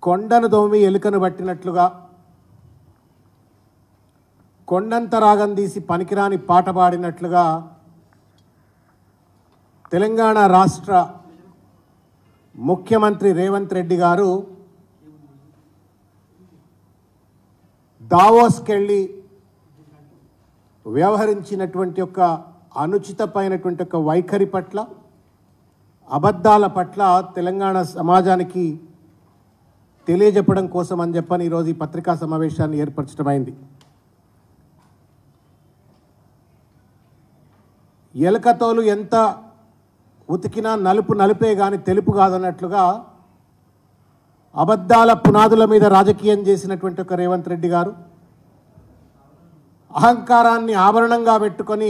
కొండను దోమి ఎలుకను పట్టినట్లుగా కొండంత రాగం తీసి పనికిరాని పాట పాడినట్లుగా తెలంగాణ రాష్ట్ర ముఖ్యమంత్రి రేవంత్ రెడ్డి గారు దావోస్కెళ్ళి వ్యవహరించినటువంటి యొక్క అనుచితమైనటువంటి ఒక వైఖరి పట్ల అబద్ధాల పట్ల తెలంగాణ సమాజానికి తెలియజెప్పడం కోసం అని చెప్పని ఈరోజు ఈ పత్రికా సమావేశాన్ని ఏర్పరచడమైంది ఎలకతోలు ఎంత ఉతికినా నలుపు నలుపే కానీ తెలుపు కాదన్నట్లుగా అబద్ధాల పునాదుల మీద రాజకీయం చేసినటువంటి ఒక రేవంత్ రెడ్డి గారు అహంకారాన్ని ఆభరణంగా పెట్టుకొని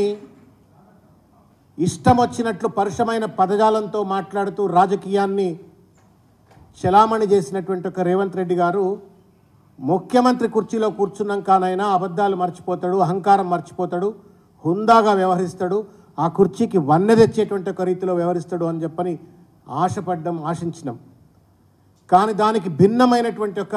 ఇష్టం వచ్చినట్లు పరుషమైన పదజాలంతో మాట్లాడుతూ రాజకీయాన్ని చలామణి చేసినటువంటి ఒక రేవంత్ రెడ్డి గారు ముఖ్యమంత్రి కుర్చీలో కూర్చున్నాకనైనా అబద్ధాలు మర్చిపోతాడు అహంకారం మర్చిపోతాడు హుందాగా వ్యవహరిస్తాడు ఆ కుర్చీకి వన్నె తెచ్చేటువంటి ఒక రీతిలో వ్యవహరిస్తాడు అని చెప్పని ఆశపడ్డం ఆశించినాం కానీ దానికి భిన్నమైనటువంటి ఒక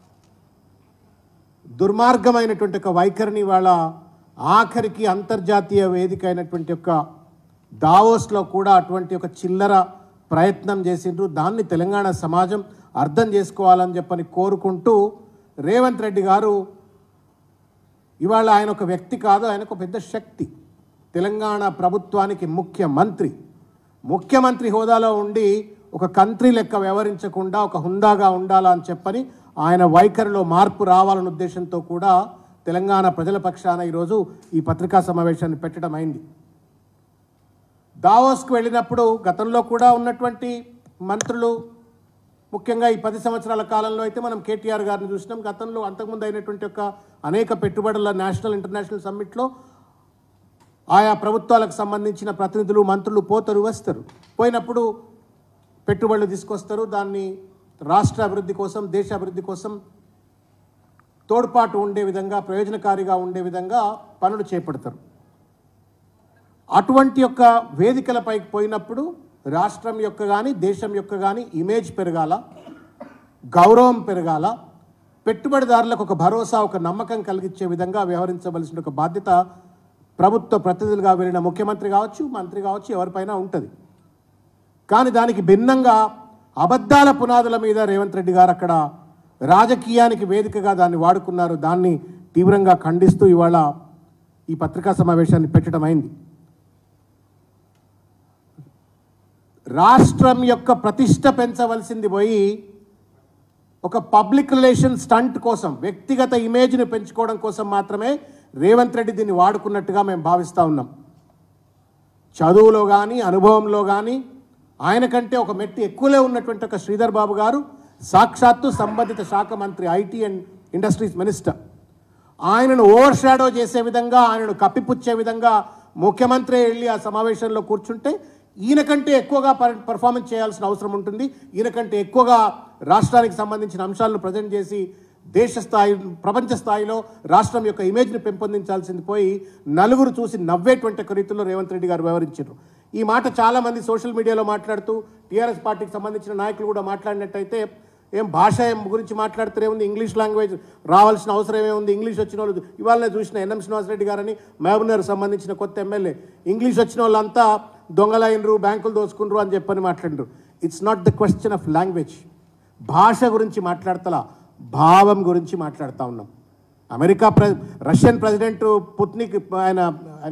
దుర్మార్గమైనటువంటి ఒక వైఖరిని వాళ్ళ ఆఖరికి అంతర్జాతీయ వేదిక అయినటువంటి ఒక దావోస్లో కూడా అటువంటి ఒక చిల్లర ప్రయత్నం చేసిండ్రు దాన్ని తెలంగాణ సమాజం అర్థం చేసుకోవాలని చెప్పని కోరుకుంటూ రేవంత్ రెడ్డి గారు ఇవాళ ఆయన ఒక వ్యక్తి కాదు ఆయన ఒక పెద్ద శక్తి తెలంగాణ ప్రభుత్వానికి ముఖ్యమంత్రి ముఖ్యమంత్రి హోదాలో ఉండి ఒక కంట్రీ లెక్క వ్యవహరించకుండా ఒక హుందాగా ఉండాలా అని చెప్పని ఆయన వైఖరిలో మార్పు రావాలన్న ఉద్దేశంతో కూడా తెలంగాణ ప్రజల పక్షాన ఈరోజు ఈ పత్రికా సమావేశాన్ని పెట్టడం అయింది దావోస్కు వెళ్ళినప్పుడు గతంలో కూడా ఉన్నటువంటి మంత్రులు ముఖ్యంగా ఈ పది సంవత్సరాల కాలంలో అయితే మనం కేటీఆర్ గారిని చూసినాం గతంలో అంతకుముందు అయినటువంటి ఒక అనేక పెట్టుబడుల నేషనల్ ఇంటర్నేషనల్ సమ్మిట్లో ఆయా ప్రభుత్వాలకు సంబంధించిన ప్రతినిధులు మంత్రులు పోతారు వస్తారు పోయినప్పుడు పెట్టుబడులు తీసుకొస్తారు దాన్ని రాష్ట్ర అభివృద్ధి కోసం దేశ అభివృద్ధి కోసం తోడ్పాటు ఉండే విధంగా ప్రయోజనకారిగా ఉండే విధంగా పనులు చేపడతారు అటువంటి యొక్క వేదికలపైకి పోయినప్పుడు రాష్ట్రం యొక్క కానీ దేశం యొక్క కానీ ఇమేజ్ పెరగాల గౌరవం పెరగాల పెట్టుబడిదారులకు ఒక భరోసా ఒక నమ్మకం కలిగించే విధంగా వ్యవహరించవలసిన ఒక బాధ్యత ప్రభుత్వ ప్రతినిధులుగా వెళ్ళిన ముఖ్యమంత్రి కావచ్చు మంత్రి కావచ్చు ఎవరిపైనా ఉంటుంది కానీ దానికి భిన్నంగా అబద్ధాల పునాదుల మీద రేవంత్ రెడ్డి గారు అక్కడ రాజకీయానికి వేదికగా దాన్ని వాడుకున్నారు దాన్ని తీవ్రంగా ఖండిస్తూ ఇవాళ ఈ పత్రికా సమావేశాన్ని పెట్టడం అయింది రాష్ట్రం యొక్క ప్రతిష్ట పెంచవలసింది పోయి ఒక పబ్లిక్ రిలేషన్ స్టంట్ కోసం వ్యక్తిగత ఇమేజ్ని పెంచుకోవడం కోసం మాత్రమే రేవంత్ రెడ్డి దీన్ని వాడుకున్నట్టుగా మేము భావిస్తూ ఉన్నాం చదువులో కానీ అనుభవంలో కానీ ఆయన కంటే ఒక మెట్టి ఎక్కువలే ఉన్నటువంటి ఒక శ్రీధర్ బాబు గారు సాక్షాత్తు సంబంధిత శాఖ మంత్రి ఐటీ అండ్ ఇండస్ట్రీస్ మినిస్టర్ ఆయనను ఓవర్ షాడో చేసే విధంగా ఆయనను కప్పిపుచ్చే విధంగా ముఖ్యమంత్రి వెళ్ళి ఆ సమావేశంలో కూర్చుంటే ఈయన కంటే ఎక్కువగా పర్- పర్ఫార్మెన్స్ చేయాల్సిన అవసరం ఉంటుంది ఈయన కంటే ఎక్కువగా రాష్ట్రానికి సంబంధించిన అంశాలను ప్రజెంట్ చేసి దేశ స్థాయి ప్రపంచ స్థాయిలో రాష్ట్రం యొక్క ఇమేజ్ని పెంపొందించాల్సింది పోయి నలుగురు చూసి నవ్వేటువంటి ఒక రీతిలో రేవంత్ రెడ్డి గారు వ్యవహరించారు ఈ మాట చాలామంది సోషల్ మీడియాలో మాట్లాడుతూ టీఆర్ఎస్ పార్టీకి సంబంధించిన నాయకులు కూడా మాట్లాడినట్టయితే ఏం భాష ఏం గురించి మాట్లాడుతూనే ఉంది ఇంగ్లీష్ లాంగ్వేజ్ రావాల్సిన అవసరం ఏముంది ఇంగ్లీష్ వచ్చిన వాళ్ళు ఇవాళ చూసిన ఎన్ఎం శ్రీనివాసరెడ్డి గారని మహబూబ్నగర్ సంబంధించిన కొత్త ఎమ్మెల్యే ఇంగ్లీష్ వచ్చిన వాళ్ళంతా దొంగలైనరు బ్యాంకులు దోచుకున్నారు అని చెప్పని మాట్లాడినారు it's not the question of language భాష గురించి మాట్లాడతలా భావం గురించి మాట్లాడుతూ ఉన్నాం అమెరికా ప్రె రష్యన్ ప్రెసిడెంట్ పుత్నిక్ ఆయన ఆయన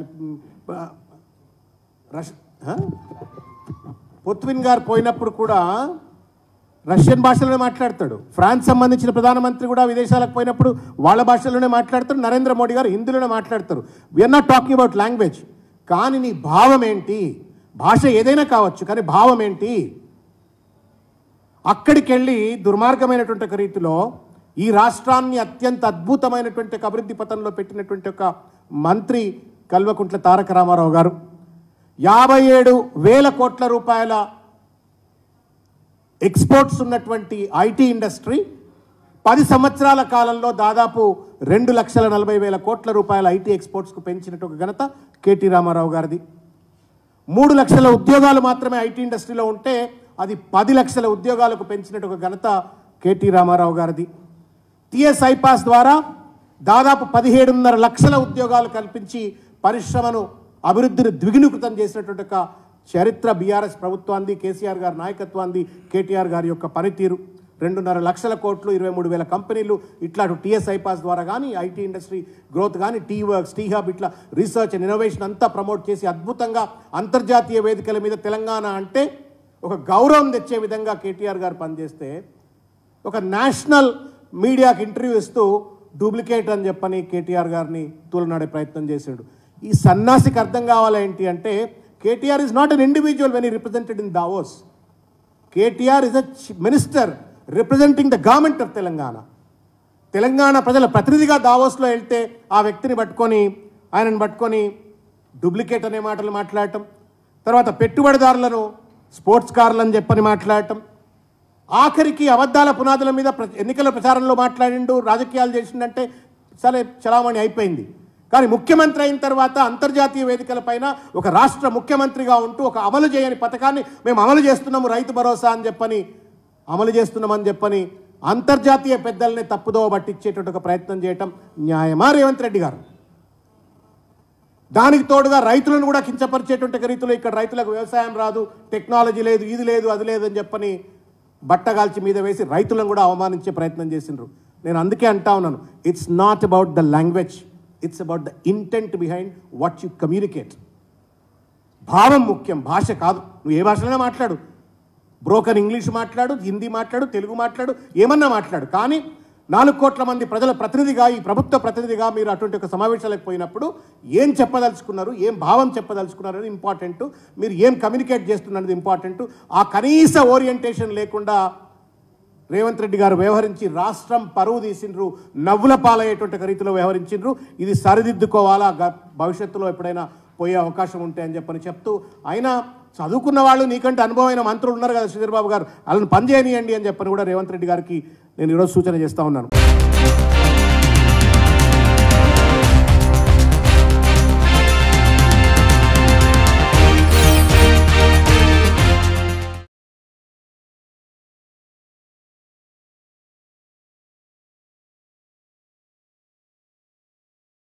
రష్ హ? పుత్విన్ గారు పోయినప్పుడు కూడా రష్యన్ భాషలోనే మాట్లాడతాడు ఫ్రాన్స్ సంబంధించిన ప్రధానమంత్రి కూడా విదేశాలకు పోయినప్పుడు వాళ్ళ భాషలోనే మాట్లాడతారు నరేంద్ర మోడీ గారు హిందీలోనే మాట్లాడతారు we're not talking about language కానీ నీ భావం ఏంటి భాష ఏదైనా కావచ్చు కానీ భావం ఏంటి అక్కడికి వెళ్ళి దుర్మార్గమైనటువంటి ఒక రీతిలో ఈ రాష్ట్రాన్ని అత్యంత అద్భుతమైనటువంటి ఒక అభివృద్ధి పథంలో పెట్టినటువంటి ఒక మంత్రి కల్వకుంట్ల తారక రామారావు గారు యాభై ఏడు వేల కోట్ల రూపాయల ఎక్స్పోర్ట్స్ ఉన్నటువంటి ఐటీ ఇండస్ట్రీ పది సంవత్సరాల కాలంలో దాదాపు రెండు లక్షల నలభై వేల కోట్ల రూపాయల ఐటీ ఎక్స్పోర్ట్స్కు పెంచినట్టు ఒక ఘనత కేటీ రామారావు గారిది మూడు లక్షల ఉద్యోగాలు మాత్రమే ఐటీ ఇండస్ట్రీలో ఉంటే అది పది లక్షల ఉద్యోగాలకు పెంచినట్టు ఒక ఘనత కేటీ రామారావు గారిది టిఎస్ ఐపాస్ ద్వారా దాదాపు పదిహేడున్నర లక్షల ఉద్యోగాలు కల్పించి పరిశ్రమను అభివృద్ధిని ద్విగుణీకృతం చేసినటువంటి ఒక చరిత్ర బీఆర్ఎస్ ప్రభుత్వాన్ని కేసీఆర్ గారి నాయకత్వాన్ని కేటీఆర్ గారి యొక్క పనితీరు రెండున్నర లక్షల కోట్లు ఇరవై మూడు వేల కంపెనీలు ఇట్లా టీఎస్ ఐపాస్ ద్వారా కానీ ఐటీ ఇండస్ట్రీ గ్రోత్ కానీ టీ వర్క్స్ టీ హబ్ ఇట్లా రీసెర్చ్ అండ్ ఇన్నోవేషన్ అంతా ప్రమోట్ చేసి అద్భుతంగా అంతర్జాతీయ వేదికల మీద తెలంగాణ అంటే ఒక గౌరవం తెచ్చే విధంగా కేటీఆర్ గారు పనిచేస్తే ఒక నేషనల్ మీడియాకి ఇంటర్వ్యూ ఇస్తూ డూప్లికేట్ అని చెప్పని కేటీఆర్ గారిని తూలనాడే ప్రయత్నం చేశాడు ఈ సన్నాసికి అర్థం కావాలేంటి అంటే KTR is not an individual when he represented in Davos KTR is a minister representing the government of Telangana Telangana ప్రజల ప్రతినిధిగా దావోస్లో వెళ్తే ఆ వ్యక్తిని పట్టుకొని ఆయనను పట్టుకొని డూప్లికేట్ అనే మాటలు మాట్లాడటం తర్వాత పెట్టుబడిదారులను స్పోర్ట్స్ కార్లు అని చెప్పని మాట్లాడటం ఆఖరికి అబద్ధాల పునాదుల మీద ప్ర- ఎన్నికల ప్రచారంలో మాట్లాడిండు రాజకీయాలు చేసిండంటే సరే చలామణి అయిపోయింది కానీ ముఖ్యమంత్రి అయిన తర్వాత అంతర్జాతీయ వేదికలపైన ఒక రాష్ట్ర ముఖ్యమంత్రిగా ఉంటూ ఒక అమలు చేయని పథకాన్ని మేము అమలు చేస్తున్నాము రైతు భరోసా అని చెప్పని అమలు చేస్తున్నామని చెప్పని అంతర్జాతీయ పెద్దల్ని తప్పుదోవ పట్టించేటువంటి ఒక ప్రయత్నం చేయటం న్యాయమా రేవంత్ రెడ్డి గారు దానికి తోడుగా రైతులను కూడా కించపరిచేటువంటి రీతిలో ఇక్కడ రైతులకు వ్యవసాయం రాదు టెక్నాలజీ లేదు ఇది లేదు అది లేదు అని చెప్పని బట్టగాల్చి మీద వేసి రైతులను కూడా అవమానించే ప్రయత్నం చేసిండ్రు నేను అందుకే అంటా ఉన్నాను it's not about the language it's about the intent behind what you communicate భావం ముఖ్యం భాష కాదు నువ్వు ఏ భాషలోనే మాట్లాడు బ్రోకన్ ఇంగ్లీష్ మాట్లాడు హిందీ మాట్లాడు తెలుగు మాట్లాడు ఏమన్నా మాట్లాడు కానీ నాలుగు కోట్ల మంది ప్రజల ప్రతినిధిగా ఈ ప్రభుత్వ ప్రతినిధిగా మీరు అటువంటి ఒక సమావేశాలకు పోయినప్పుడు ఏం చెప్పదలుచుకున్నారు ఏం భావం చెప్పదలుచుకున్నారు అనేది ఇంపార్టెంట్ మీరు ఏం కమ్యూనికేట్ చేస్తున్నది ఇంపార్టెంట్ ఆ కనీస ఓరియంటేషన్ లేకుండా రేవంత్ రెడ్డి గారు వ్యవహరించి రాష్ట్రం పరువు తీసిండ్రు నవ్వుల పాలయ్యేటువంటి ఒక రీతిలో వ్యవహరించిండ్రు ఇది సరిదిద్దుకోవాలా గ- భవిష్యత్తులో ఎప్పుడైనా పోయే అవకాశం ఉంటే అని చెప్పని చెప్తూ అయినా చదువుకున్న వాళ్ళు నీకంటే అనుభవమైన మంత్రులు ఉన్నారు కదా శ్రీధర్ బాబు గారు వాళ్ళని పని చేయనియండి అని చెప్పని కూడా రేవంత్ రెడ్డి గారికి నేను ఈరోజు సూచన చేస్తా ఉన్నాను